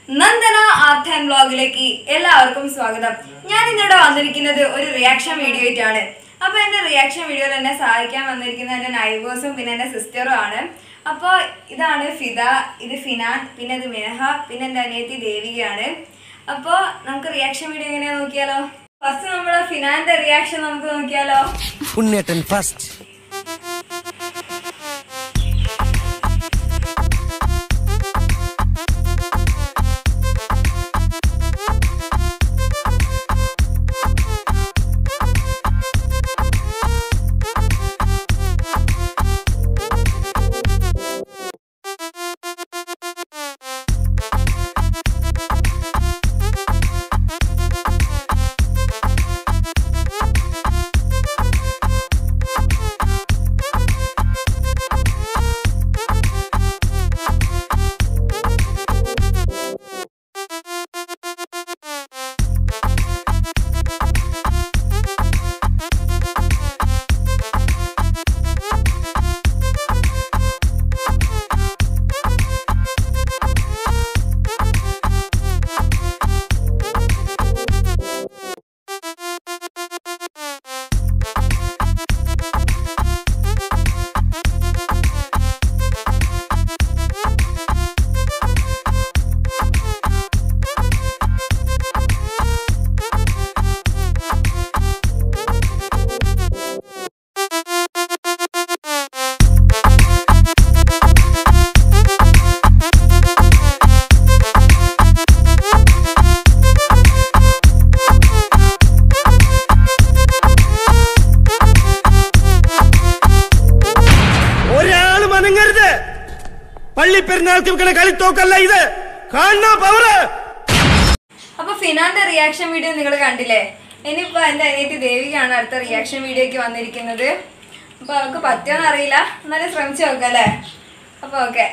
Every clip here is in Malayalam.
നന്ദന ആർട്ട് ആൻഡ് വ്ലോഗിലേക്ക് എല്ലാവർക്കും സ്വാഗതം ഞാൻ ഇന്നിവിടെ വന്നിരിക്കുന്നത് ഒരു റിയാക്ഷൻ വീഡിയോ ആയിട്ടാണ് അപ്പോൾ എൻ്റെ റിയാക്ഷൻ വീഡിയോയിൽ എന്നെ സഹായിക്കാൻ വന്നിരിക്കുന്ന എൻ്റെ നൈബേഴ്സും പിന്നെ എൻ്റെ സിസ്റ്ററും ആണ് അപ്പോൾ ഇതാണ് ഫിദ ഇത് ഫിനാൻ പിന്നെ ഇത് മിനഹ പിന്നെ എൻ്റെ അനിയത്തി ദേവികയാണ് അപ്പോൾ നമുക്ക് റിയാക്ഷൻ വീഡിയോ എങ്ങനെയാ നോക്കിയാലോ ഫസ്റ്റ് നമ്മുടെ ഫിനാന്റെ റിയാക്ഷൻ നമുക്ക് നോക്കിയാലോ ഉണ്ണേട്ടൻ ഫസ്റ്റ് ഒരാള് മനങ്ങരുത് പള്ളി പെരുന്നാൾക്ക് വെക്കണ കളിത്തോക്കല്ല ഇത് കാണുന്ന പവറ് അപ്പൊ ഫിനാന്റെ റിയാക്ഷൻ വീഡിയോ നിങ്ങൾ കണ്ടില്ലേ ഇനിയിപ്പോ എന്റെ അനിയത്തി ദേവികയാണ് അടുത്ത റിയാക്ഷൻ വീഡിയോക്ക് വന്നിരിക്കുന്നത് അപ്പൊ അവർക്ക് പറ്റുമെന്ന് അറിയില്ല എന്നാലും ശ്രമിച്ചു നോക്കാം അല്ലേ അപ്പൊ ഓക്കെ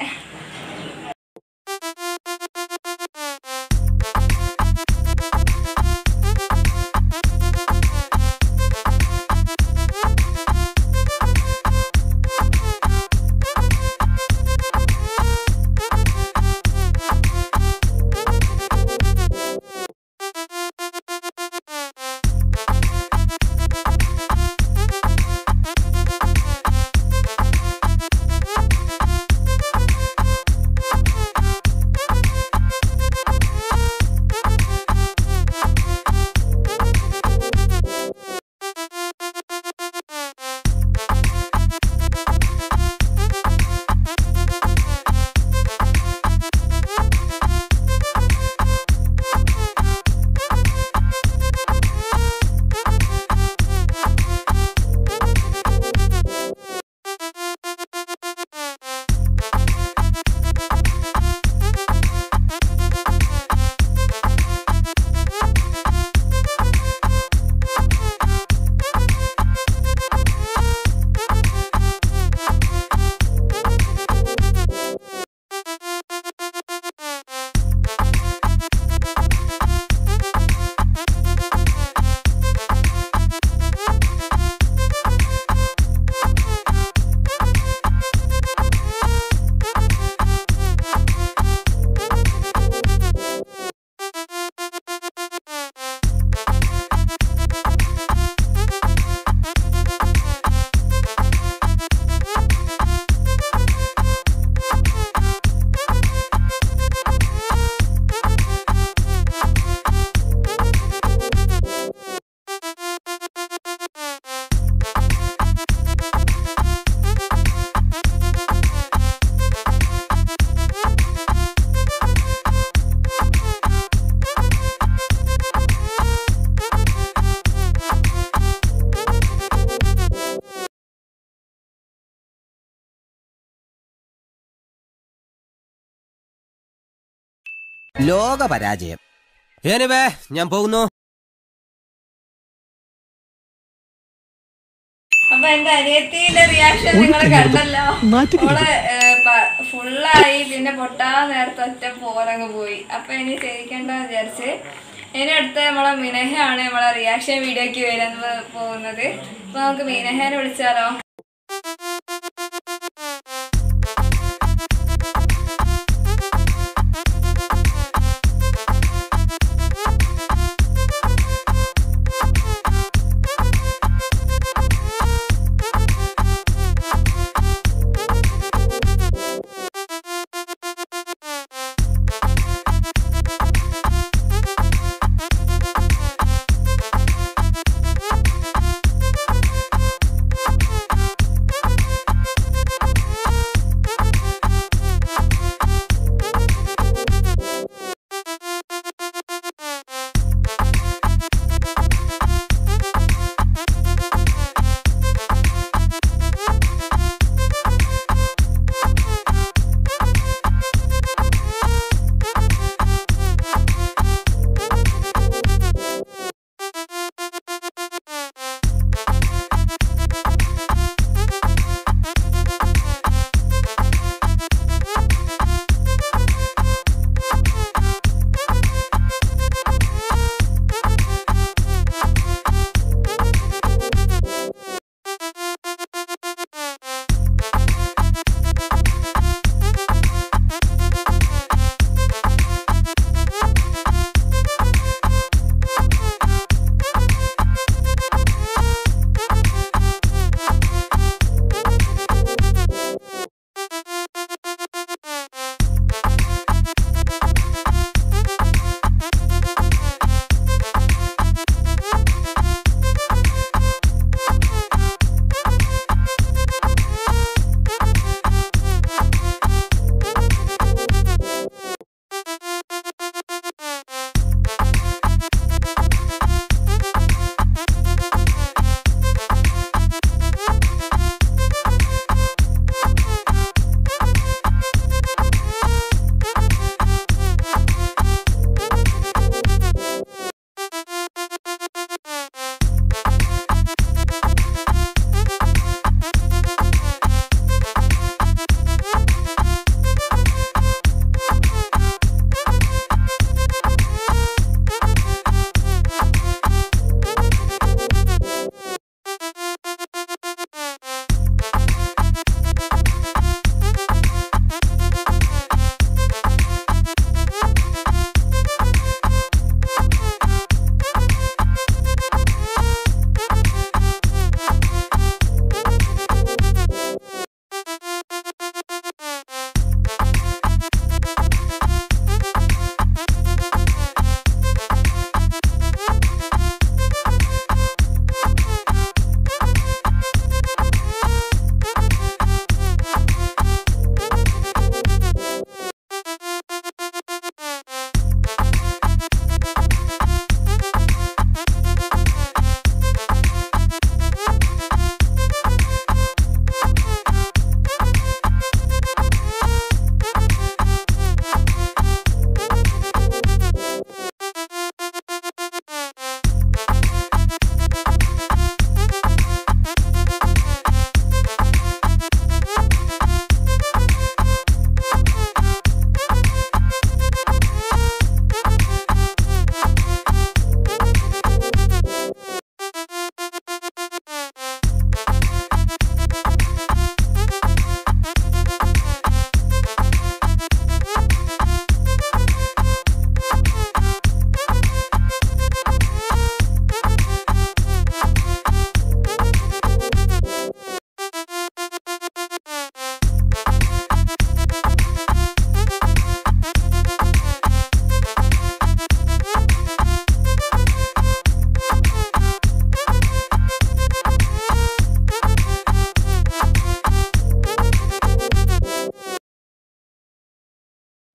ലോക പരാജയം എനിവേ ഞാൻ പോകുന്നു അപ്പൊ എന്റെ അനിയത്തിന്റെ റിയാക്ഷൻ നിങ്ങൾ കണ്ടല്ലോ ഓള് ഫുള്ളായി പിന്നെ പൊട്ടാ നേരത്തെ ഒറ്റ പോരങ്ങ് പോയി അപ്പൊ ഇനി ചെയ്യിക്കണ്ട വിചാരിച്ച് ഇനി അടുത്ത നമ്മളെ മിനഹയാണ് നമ്മളെ റിയാക്ഷൻ വീഡിയോക്ക് വരാൻ പോകുന്നത് അപ്പൊ നമുക്ക് മിനഹേനെ വിളിച്ചാലോ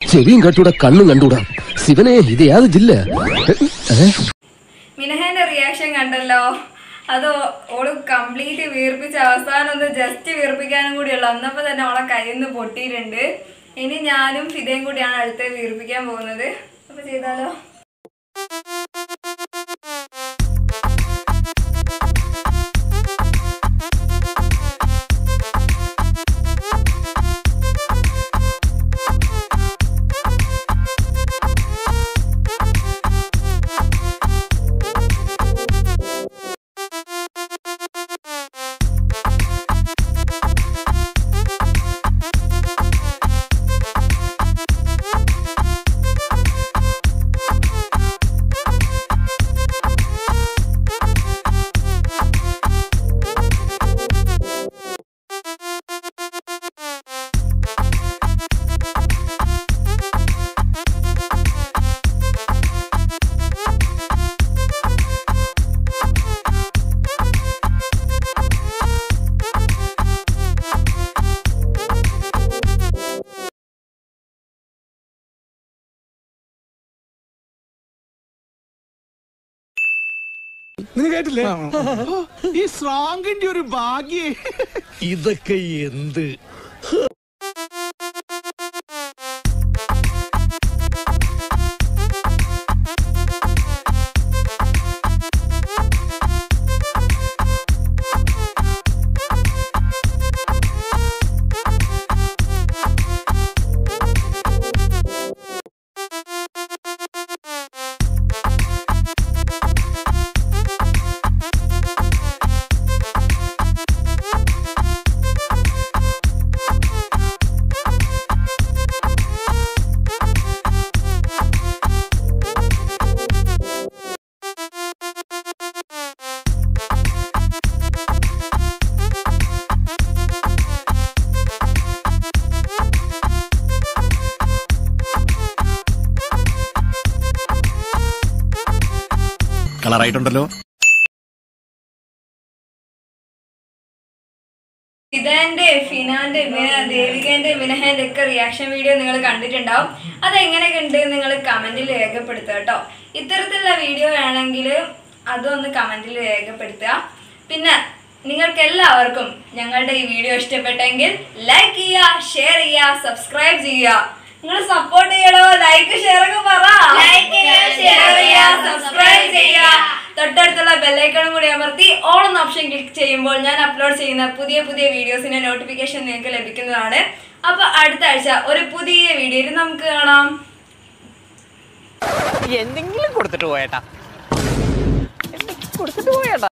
ചെവിയും കട്ടൂടാ കണ്ണും കണ്ടൂടാ ശിവനെ ഇത് യാത് ജില്ല മിനഹന്റെ റിയാക്ഷൻ കണ്ടല്ലോ അത് ഓ- ഓള് കംപ്ലീറ്റ് വീർപ്പിച്ച അവസാനം ഒന്ന് ജസ്റ്റ് വീർപ്പിക്കാനും കൂടിയുള്ളു അന്നപ്പോ തന്നെ ഓളെ കയ്യിൽ നിന്ന് പൊട്ടിയിട്ടുണ്ട് ഇനി ഞാനും ഫിദയും കൂടിയാണ് അടുത്ത് വീർപ്പിക്കാൻ പോകുന്നത് അപ്പൊ ചെയ്താലോ നിങ്ങൾ കേട്ടില്ലേ ഈ സ്ട്രോങ്ങിന്റെ ഒരു ഭാഗ്യേ ഇതൊക്കെ എന്ത് കളറായിട്ടുണ്ടല്ലോ ഇതന്റെ ഫിനാന്റെ മിന ദേവികന്റെ മിനഹന്റെ ഒക്കെ റിയാക്ഷൻ വീഡിയോ നിങ്ങൾ കണ്ടിട്ടുണ്ടാവും അതെങ്ങനെയൊക്കെ ഉണ്ട് നിങ്ങൾ കമന്റിൽ രേഖപ്പെടുത്തുക കേട്ടോ ഇത്തരത്തിലുള്ള വീഡിയോ വേണമെങ്കിൽ അതൊന്ന് കമന്റിൽ രേഖപ്പെടുത്തുക പിന്നെ നിങ്ങൾക്ക് എല്ലാവർക്കും ഞങ്ങളുടെ ഈ വീഡിയോ ഇഷ്ടപ്പെട്ടെങ്കിൽ ലൈക്ക് ചെയ്യുക ഷെയർ ചെയ്യുക സബ്സ്ക്രൈബ് ചെയ്യുക നിങ്ങൾ സപ്പോർട്ട് ചെയ്യണോ ലൈക്ക് ഷെയർ ഒക്കെ പറ ഷെയർ ചെയ്യുക സബ്സ്ക്രൈബ് ചെയ്യുക തൊട്ടടുത്തുള്ള ബെല്ലൈക്കണും കൂടി അമർത്തി ഓൾ എന്ന ഓപ്ഷൻ ക്ലിക്ക് ചെയ്യുമ്പോൾ ഞാൻ അപ്ലോഡ് ചെയ്യുന്ന പുതിയ പുതിയ വീഡിയോസിന്റെ നോട്ടിഫിക്കേഷൻ നിങ്ങൾക്ക് ലഭിക്കുന്നതാണ് അപ്പൊ അടുത്ത ആഴ്ച ഒരു പുതിയ വീഡിയോയിൽ നമുക്ക് കാണാം എന്തെങ്കിലും കൊടുത്തിട്ട് പോയേട്ടാ എന്തെങ്കിലും കൊടുത്തിട്ട് പോയേട്ടാ